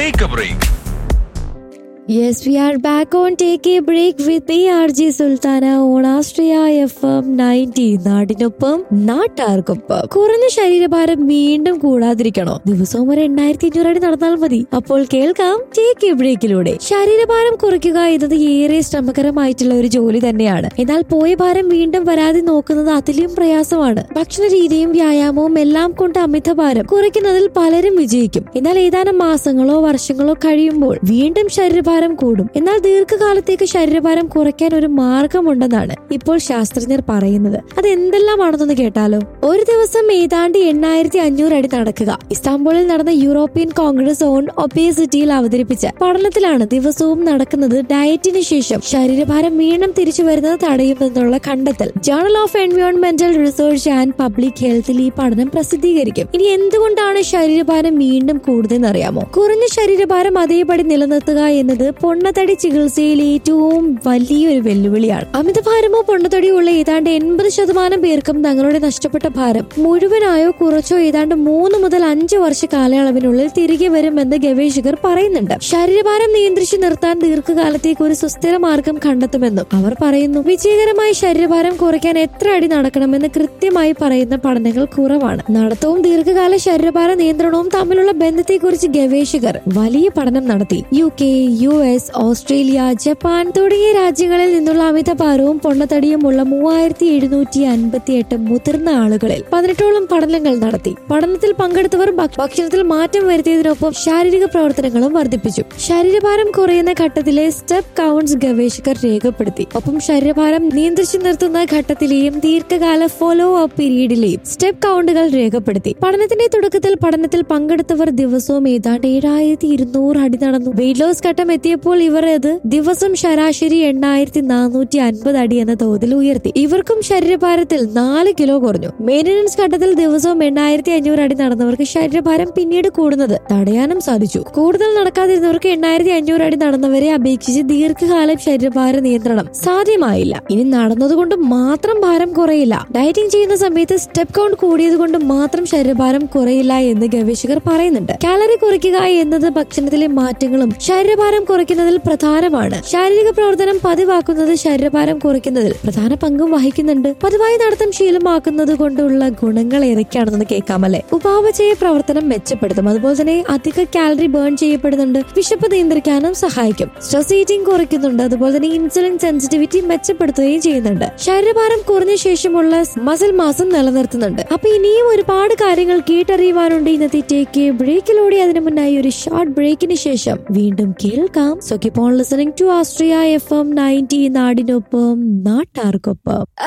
Take a break. Yes, we are back on Take a Break with me, RJ Sultana on Astria FM 90. നാടിനൊപ്പം നാട്ടാർക്കൊപ്പം കുറഞ്ഞ ശരീരഭാരം വീണ്ടും കൂടാതിരിക്കണോ ദിവസവും ഒരു എണ്ണായിരത്തി അഞ്ഞൂറ് അടി നടന്നാൽ മതി അപ്പോൾ കേൾക്കാം ടേക്ക് എ ബ്രേക്കിലൂടെ ശരീരഭാരം കുറയ്ക്കുക എന്നത് ഏറെ ശ്രമകരമായിട്ടുള്ള ഒരു ജോലി തന്നെയാണ് എന്നാൽ പോയ ഭാരം വീണ്ടും വരാതെ നോക്കുന്നത് അതിലും പ്രയാസമാണ് ഭക്ഷണ രീതിയും വ്യായാമവും എല്ലാം കൊണ്ട് അമിതഭാരം കുറയ്ക്കുന്നതിൽ പലരും വിജയിക്കും എന്നാൽ ഏതാനും മാസങ്ങളോ വർഷങ്ങളോ കഴിയുമ്പോൾ വീണ്ടും ശരീരഭാരം കൂടും എന്നാൽ ദീർഘകാലത്തേക്ക് ശരീരഭാരം കുറയ്ക്കാൻ ഒരു മാർഗമുണ്ടെന്നാണ് ഇപ്പോൾ ശാസ്ത്രജ്ഞർ പറയുന്നത് അത് എന്തെല്ലാമാണെന്നൊന്ന് കേട്ടാലോ ഒരു ദിവസം ഏതാണ്ട് എണ്ണായിരത്തി അഞ്ഞൂറ് അടി നടക്കുക ഇസ്താംബുളിൽ നടന്ന യൂറോപ്യൻ കോൺഗ്രസ് ഓൺ ഒബേസിറ്റിയിൽ അവതരിപ്പിച്ച പഠനത്തിലാണ് ദിവസവും നടക്കുന്നത് ഡയറ്റിന് ശേഷം ശരീരഭാരം വീണ്ടും തിരിച്ചു വരുന്നത് തടയുമെന്നുള്ള കണ്ടെത്തൽ ജേണൽ ഓഫ് എൻവയോൺമെന്റൽ റിസർച്ച് ആൻഡ് പബ്ലിക് ഹെൽത്തിൽ ഈ പഠനം പ്രസിദ്ധീകരിക്കും ഇനി എന്തുകൊണ്ടാണ് ശരീരഭാരം വീണ്ടും കൂടുതലെന്ന് അറിയാമോ കുറഞ്ഞ ശരീരഭാരം അതേപടി നിലനിർത്തുക എന്നത് പൊണ്ണത്തടി ചികിത്സയിൽ ഏറ്റവും വലിയൊരു വെല്ലുവിളിയാണ് അമിതഭാരമോ പൊണ്ണത്തടിയോ ഉള്ള ഏതാണ്ട് എൺപത് ശതമാനം പേർക്കും തങ്ങളുടെ നഷ്ടപ്പെട്ട ഭാരം മുഴുവനായോ കുറച്ചോ ഏതാണ്ട് മൂന്ന് മുതൽ അഞ്ച് വർഷ കാലയളവിനുള്ളിൽ തിരികെ വരുമെന്ന് ഗവേഷകർ പറയുന്നുണ്ട് ശരീരഭാരം നിയന്ത്രിച്ചു നിർത്താൻ ദീർഘകാലത്തേക്ക് ഒരു സുസ്ഥിര മാർഗം കണ്ടെത്തുമെന്നും അവർ പറയുന്നു വിജയകരമായി ശരീരഭാരം കുറയ്ക്കാൻ എത്ര അടി നടക്കണമെന്ന് കൃത്യമായി പറയുന്ന പഠനങ്ങൾ കുറവാണ് നടത്തവും ദീർഘകാല ശരീരഭാര നിയന്ത്രണവും തമ്മിലുള്ള ബന്ധത്തെക്കുറിച്ച് ഗവേഷകർ വലിയ പഠനം നടത്തി U K U S Australia Japan തുടങ്ങിയ രാജ്യങ്ങളിൽ നിന്നുള്ള അമിതഭാരവും പൊണ്ണത്തടിയുമുള്ള മൂവായിരത്തി എഴുന്നൂറ്റി അൻപത്തി എട്ട് മുതിർന്ന ആളുകളിൽ പതിനെട്ടോളം പഠനങ്ങൾ നടത്തി പഠനത്തിൽ പങ്കെടുത്തവർ ഭക്ഷ- ഭക്ഷണത്തിൽ മാറ്റം വരുത്തിയതിനൊപ്പം ശാരീരിക പ്രവർത്തനങ്ങളും വർദ്ധിപ്പിച്ചു ശരീരഭാരം കുറയുന്ന ഘട്ടത്തിലെ സ്റ്റെപ്പ് കൗണ്ട്സ് ഗവേഷകർ രേഖപ്പെടുത്തി ഒപ്പം ശരീരഭാരം നിയന്ത്രിച്ചു നിർത്തുന്ന ഘട്ടത്തിലെയും ദീർഘകാല ഫോളോ അപ്പ് പീരീഡിലെയും സ്റ്റെപ്പ് കൗണ്ടുകൾ രേഖപ്പെടുത്തി പഠനത്തിന്റെ തുടക്കത്തിൽ പഠനത്തിൽ പങ്കെടുത്തവർ ദിവസവും ഏതാണ്ട് ഏഴായിരത്തി ഇരുന്നൂറ് അടി നടന്നു വെയിറ്റ് ലോസ് ഘട്ടം എത്തിയപ്പോൾ ഇവർ അത് ദിവസം ശരാശരി എണ്ണായിരത്തി നാനൂറ്റി അൻപത് അടി എന്ന തോതിൽ ഉയർത്തി ഇവർക്കും ശരീരഭാരത്തിൽ നാല് കിലോ കുറഞ്ഞു മെയിന്റനൻസ് ഘട്ടത്തിൽ ദിവസവും എണ്ണായിരത്തി അഞ്ഞൂറ് അടി നടന്നവർക്ക് ശരീരഭാരം പിന്നീട് കൂടുന്നത് തടയാനും സാധിച്ചു കൂടുതൽ നടക്കാതിരുന്നവർക്ക് എണ്ണായിരത്തി അഞ്ഞൂറ് അടി നടന്നവരെ അപേക്ഷിച്ച് ദീർഘകാലം ശരീരഭാര നിയന്ത്രണം സാധ്യമായില്ല ഇനി നടന്നതുകൊണ്ട് മാത്രം ഭാരം കുറയില്ല ഡയറ്റിംഗ് ചെയ്യുന്ന സമയത്ത് സ്റ്റെപ്പ് കൗണ്ട് കൂടിയത് കൊണ്ട് മാത്രം ശരീരഭാരം കുറയില്ല എന്ന് ഗവേഷകർ പറയുന്നുണ്ട് കാലറി കുറയ്ക്കുക എന്നത് ഭക്ഷണത്തിലെ മാറ്റങ്ങളും ശരീരഭാരം കുറയ്ക്കുന്നതിൽ പ്രധാനമാണ് ശാരീരിക പ്രവർത്തനം പതിവാക്കുന്നത് ശരീരഭാരം കുറയ്ക്കുന്നതിൽ പ്രധാന പങ്കും വഹിക്കുന്നുണ്ട് പതിവായി നടത്തം ശീലമാക്കുന്നത് കൊണ്ടുള്ള ഗുണങ്ങൾ ഏതൊക്കെയാണെന്ന് കേൾക്കാമല്ലേ ഉപാപചയ പ്രവർത്തനം മെച്ചപ്പെടുത്തും അതുപോലെ തന്നെ അധിക കാലറി ബേൺ ചെയ്യപ്പെടുന്നുണ്ട് വിശപ്പ് നിയന്ത്രിക്കാനും സഹായിക്കും സ്ട്രെസ് ഈറ്റിംഗ് കുറയ്ക്കുന്നുണ്ട് അതുപോലെ തന്നെ ഇൻസുലിൻ സെൻസിറ്റിവിറ്റി മെച്ചപ്പെടുത്തുകയും ചെയ്യുന്നുണ്ട് ശരീരഭാരം കുറഞ്ഞ ശേഷമുള്ള മസിൽ മാസം നിലനിർത്തുന്നുണ്ട് അപ്പൊ ഇനിയും ഒരുപാട് കാര്യങ്ങൾ കേട്ടറിയുവാനുണ്ട് ഇന്നത്തെ ടേക്ക് ബ്രേക്കിലൂടെ അതിനു മുന്നായി ഒരു ഷോർട്ട് ബ്രേക്കിന് ശേഷം വീണ്ടും കേൾക്കാം so keep on listening to Austria F M ninety നാടിനൊപ്പം നാട്ടാർക്കൊപ്പം